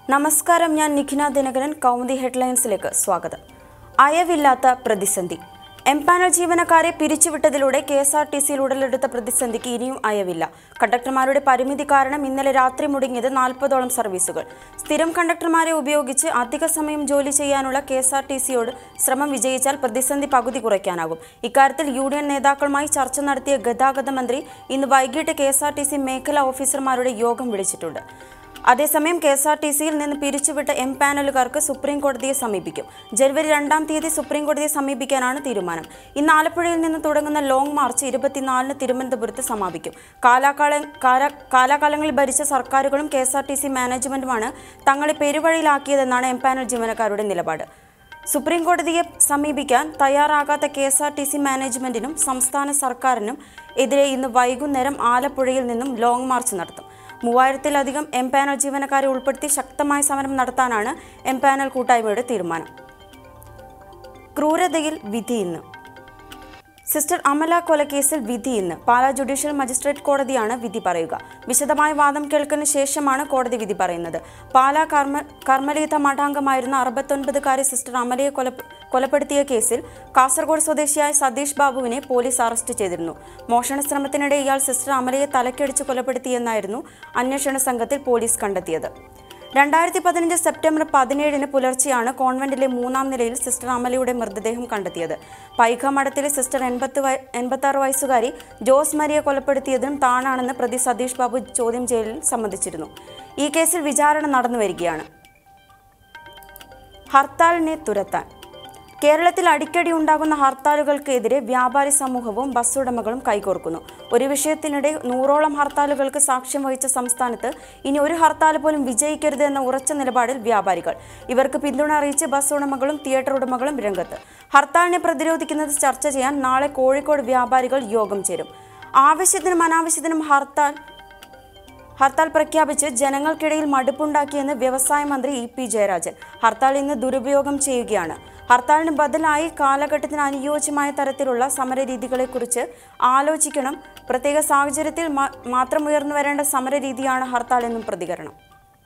നമസ്കാരം ഞാൻ നിഖിന ദിനകരൻ കൗമുദി ഹെഡ്ലൈൻസിലേക്ക് സ്വാഗതം അയവില്ലാത്ത പ്രതിസന്ധി എംപാനൽ ജീവനക്കാരെ പിരിച്ചുവിട്ടതിലൂടെ കെ എസ് ആർ ടി സിയിൽ ഉടലെടുത്ത പ്രതിസന്ധിക്ക് ഇനിയും അയവില്ല കണ്ടക്ടർമാരുടെ പരിമിതി കാരണം ഇന്നലെ രാത്രി മുടങ്ങിയത് നാൽപ്പതോളം സർവീസുകൾ സ്ഥിരം കണ്ടക്ടർമാരെ ഉപയോഗിച്ച് അധിക സമയം ജോലി ചെയ്യാനുള്ള കെ എസ് ആർ ടി സിയോട് ശ്രമം വിജയിച്ചാൽ പ്രതിസന്ധി പകുതി കുറയ്ക്കാനാകും ഇക്കാര്യത്തിൽ യൂണിയൻ നേതാക്കളുമായി ചർച്ച നടത്തിയ ഗതാഗത മന്ത്രി ഇന്ന് വൈകിട്ട് K S R T C മേഖലാ ഓഫീസർമാരുടെ യോഗം വിളിച്ചിട്ടുണ്ട് അതേസമയം കെ എസ് ആർ ടി സിയിൽ നിന്ന് പിരിച്ചുവിട്ട എം പാനലുകാർക്ക് സുപ്രീം കോടതിയെ സമീപിക്കും ജനുവരി രണ്ടാം തീയതി സുപ്രീം കോടതിയെ സമീപിക്കാനാണ് തീരുമാനം ഇന്ന് ആലപ്പുഴയിൽ നിന്ന് തുടങ്ങുന്ന ലോങ് മാർച്ച് ഇരുപത്തിനാലിന് തിരുവനന്തപുരത്ത് സമാപിക്കും കാലാകാല കാല- കാലാകാലങ്ങളിൽ ഭരിച്ച സർക്കാരുകളും K S R T C മാനേജ്മെന്റുമാണ് തങ്ങളെ പെരുവഴിയിലാക്കിയതെന്നാണ് എം പാനൽ ജീവനക്കാരുടെ നിലപാട് സുപ്രീം കോടതിയെ സമീപിക്കാൻ തയ്യാറാകാത്ത K S R T C മാനേജ്മെന്റിനും സംസ്ഥാന സർക്കാരിനും എതിരെ ഇന്ന് വൈകുന്നേരം ആലപ്പുഴയിൽ നിന്നും ലോങ് മാർച്ച് നടത്തും മൂവായിരത്തിലധികം എം പാനൽ ജീവനക്കാരെ ഉൾപ്പെടുത്തി ശക്തമായ സമരം നടത്താനാണ് എം പാനൽ കൂട്ടായ്മയുടെ തീരുമാനം ക്രൂരതയിൽ വിധി ഇന്ന് സിസ്റ്റർ അമല കൊലക്കേസിൽ വിധി ഇന്ന് പാലാ ജുഡീഷ്യൽ മജിസ്ട്രേറ്റ് കോടതിയാണ് വിധി പറയുക വിശദമായ വാദം കേൾക്കുന്ന ശേഷമാണ് കോടതി വിധി പറയുന്നത് പാലാ കർമ്മ കർമ്മലീത മഠാംഗമായിരുന്ന അറുപത്തൊൻപതുകാരി സിസ്റ്റർ അമലയെ കൊല കൊലപ്പെടുത്തിയ കേസിൽ കാസർഗോഡ് സ്വദേശിയായ സതീഷ് ബാബുവിനെ പോലീസ് അറസ്റ്റ് ചെയ്തിരുന്നു മോഷണ ശ്രമത്തിനിടെ ഇയാൾ സിസ്റ്റർ അമലയെ തലക്കടിച്ച് കൊലപ്പെടുത്തിയെന്നായിരുന്നു അന്വേഷണ സംഘത്തിൽ പോലീസ് കണ്ടെത്തിയത് രണ്ടായിരത്തി പതിനഞ്ച് സെപ്റ്റംബർ പതിനേഴിന് പുലർച്ചെയാണ് കോൺവെന്റിലെ മൂന്നാം നിലയിൽ സിസ്റ്റർ അമലയുടെ മൃതദേഹം കണ്ടെത്തിയത് പൈകമഠത്തിലെ സിസ്റ്റർ എൺപത്തി വയ എൺപത്തി ആറ് വയസ്സുകാരി ജോസ് മരിയെ കൊലപ്പെടുത്തിയതിനും താനാണെന്ന് പ്രതി സതീഷ് ബാബു ചോദ്യം ചെയ്യലിൽ സമ്മതിച്ചിരുന്നു ഈ കേസിൽ വിചാരണ നടന്നു വരികയാണ് ഹർത്താലിനെ തുരത്താൻ കേരളത്തിൽ അടിക്കടി ഉണ്ടാകുന്ന ഹർത്താലുകൾക്കെതിരെ വ്യാപാരി സമൂഹവും ബസ് ഉടമകളും കൈകോർക്കുന്നു ഒരു വിഷയത്തിനിടെ നൂറോളം ഹർത്താലുകൾക്ക് സാക്ഷ്യം വഹിച്ച സംസ്ഥാനത്ത് ഇനി ഒരു ഹർത്താൽ പോലും വിജയിക്കരുത് എന്ന ഉറച്ച നിലപാടിൽ വ്യാപാരികൾ ഇവർക്ക് പിന്തുണ അറിയിച്ച് ബസ് ഉടമകളും തിയേറ്റർ ഉടമകളും രംഗത്ത് ഹർത്താലിനെ പ്രതിരോധിക്കുന്നത് ചർച്ച ചെയ്യാൻ നാളെ കോഴിക്കോട് വ്യാപാരികൾ യോഗം ചേരും ആവശ്യത്തിനും അനാവശ്യത്തിനും ഹർത്താൽ ഹർത്താൽ പ്രഖ്യാപിച്ച് ജനങ്ങൾക്കിടയിൽ മടുപ്പുണ്ടാക്കിയെന്ന് വ്യവസായ മന്ത്രി ഇ പി ജയരാജൻ ഹർത്താൽ ഇന്ന് ദുരുപയോഗം ചെയ്യുകയാണ് ഹർത്താലിന് ബദലായി കാലഘട്ടത്തിന് അനുയോജ്യമായ തരത്തിലുള്ള സമരരീതികളെക്കുറിച്ച് ആലോചിക്കണം പ്രത്യേക സാഹചര്യത്തിൽ മാ- മാത്രം ഉയർന്നു വരേണ്ട സമരരീതിയാണ് ഹർത്താൽ എന്നും പ്രതികരണം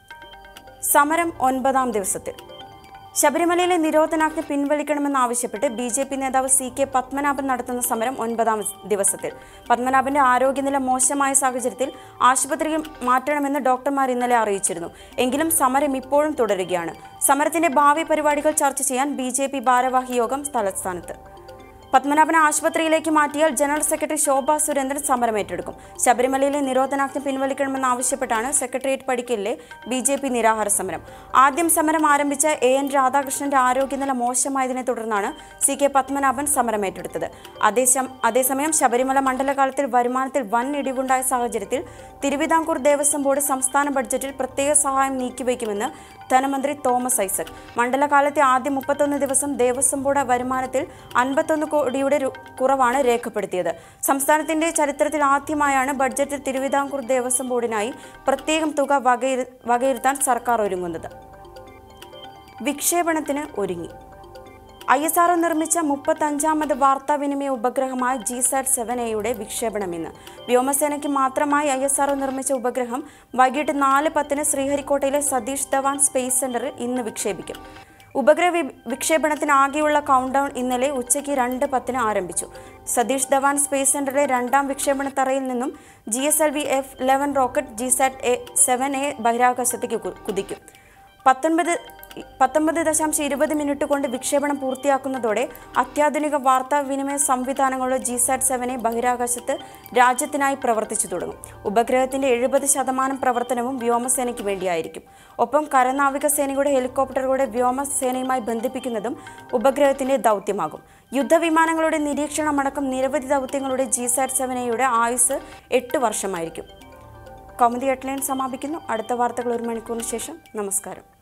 സമരം ഒൻപതാം ദിവസത്തിൽ ശബരിമലയിലെ നിരോധനാജ്ഞ പിൻവലിക്കണമെന്നാവശ്യപ്പെട്ട് ബി ജെ പി നേതാവ് സി കെ പത്മനാഭൻ നടത്തുന്ന സമരം ഒൻപതാം ദിവസത്തിൽ പത്മനാഭന്റെ ആരോഗ്യനില മോശമായ സാഹചര്യത്തിൽ ആശുപത്രിയിൽ മാറ്റണമെന്ന് ഡോക്ടർമാർ ഇന്നലെ അറിയിച്ചിരുന്നു എങ്കിലും സമരം ഇപ്പോഴും തുടരുകയാണ് സമരത്തിന്റെ ഭാവി പരിപാടികൾ ചർച്ച ചെയ്യാൻ ബി ജെ പി ഭാരവാഹി യോഗം തലസ്ഥാനത്ത് പത്മനാഭനെ ആശുപത്രിയിലേക്ക് മാറ്റിയാൽ ജനറൽ സെക്രട്ടറി ശോഭ സുരേന്ദ്രൻ സമരം ഏറ്റെടുക്കും ശബരിമലയിലെ നിരോധനാജ്ഞ പിൻവലിക്കണമെന്നാവശ്യപ്പെട്ടാണ് സെക്രട്ടേറിയറ്റ് പടിക്കലിലെ ബി ജെ പി നിരാഹാര സമരം ആദ്യം സമരം ആരംഭിച്ച എ എൻ രാധാകൃഷ്ണന്റെ ആരോഗ്യനില മോശമായതിനെ തുടർന്നാണ് സി കെ പത്മനാഭൻ സമരം ഏറ്റെടുത്തത് അതേസം അതേസമയം ശബരിമല മണ്ഡലകാലത്തിൽ വരുമാനത്തിൽ വൻ ഇടിവുണ്ടായ സാഹചര്യത്തിൽ തിരുവിതാംകൂർ ദേവസ്വം ബോർഡ് സംസ്ഥാന ബഡ്ജറ്റിൽ പ്രത്യേക സഹായം നീക്കിവെക്കുമെന്ന് ധനമന്ത്രി തോമസ് ഐസക് മണ്ഡലകാലത്തെ ആദ്യ മുപ്പത്തൊന്ന് ദിവസം ദേവസ്വം ബോർഡ് വരുമാനത്തിൽ അൻപത്തൊന്ന് കോടിയുടെ രു- കുറവാണ് രേഖപ്പെടുത്തിയത് സംസ്ഥാനത്തിന്റെ ചരിത്രത്തിൽ ആദ്യമായാണ് ബഡ്ജറ്റിൽ തിരുവിതാംകൂർ ദേവസ്വം ബോർഡിനായി പ്രത്യേകം തുക വകയിരു വകയിരുത്താൻ സർക്കാർ ഒരുങ്ങുന്നത് വിക്ഷേപണത്തിന് ഒരുങ്ങി ഐ എസ് ആർ നിർമ്മിച്ച മുപ്പത്തഞ്ചാമത് വാർത്താവിനിമയ ഉപഗ്രഹമായ ജി സാറ്റ് സെവൻ എയുടെ വിക്ഷേപണം ഇന്ന് വ്യോമസേനയ്ക്ക് മാത്രമായി ഐ എസ് ആർ നിർമ്മിച്ച ഉപഗ്രഹം വൈകിട്ട് നാല് പത്തിന് ശ്രീഹരിക്കോട്ടയിലെ സതീഷ് ധവാൻ സ്പേസ് സെന്ററിൽ ഇന്ന് വിക്ഷേപിക്കും ഉപഗ്രഹ വി- വിക്ഷേപണത്തിന് ആകെയുള്ള കൗണ്ട് ഡൗൺ ഇന്നലെ ഉച്ചയ്ക്ക് രണ്ട് പത്തിന് ആരംഭിച്ചു സതീഷ് ധവാൻ സ്പേസ് സെന്ററിലെ രണ്ടാം വിക്ഷേപണ തറയിൽ നിന്നും G S L V F eleven rocket G sat A seven A ബഹിരാകാശത്തേക്ക് കു- കുതിക്കും പത്തൊൻപത് പത്തൊമ്പത് ദശാംശം ഇരുപത് മിനിറ്റ് കൊണ്ട് വിക്ഷേപണം പൂർത്തിയാക്കുന്നതോടെ അത്യാധുനിക വാർത്താവിനിമയ സംവിധാനങ്ങളുടെ ജി സാറ്റ് സെവനെ ബഹിരാകാശത്ത് രാജ്യത്തിനായി പ്രവർത്തിച്ചു തുടങ്ങും ഉപഗ്രഹത്തിന്റെ എഴുപത് ശതമാനം പ്രവർത്തനവും വ്യോമസേനയ്ക്ക് വേണ്ടിയായിരിക്കും ഒപ്പം കരനാവിക സേനയുടെ ഹെലികോപ്റ്ററുകളുടെ വ്യോമസേനയുമായി ബന്ധിപ്പിക്കുന്നതും ഉപഗ്രഹത്തിന്റെ ദൗത്യമാകും യുദ്ധവിമാനങ്ങളുടെ നിരീക്ഷണമടക്കം നിരവധി ദൗത്യങ്ങളുടെ ജി സാറ്റ് സെവനയുടെ ആയുസ് എട്ട് വർഷമായിരിക്കും കൗമുദി ഹെഡ്ലൈൻ സമാപിക്കുന്നു അടുത്ത വാർത്തകൾ ഒരു മണിക്കൂറിന് ശേഷം നമസ്കാരം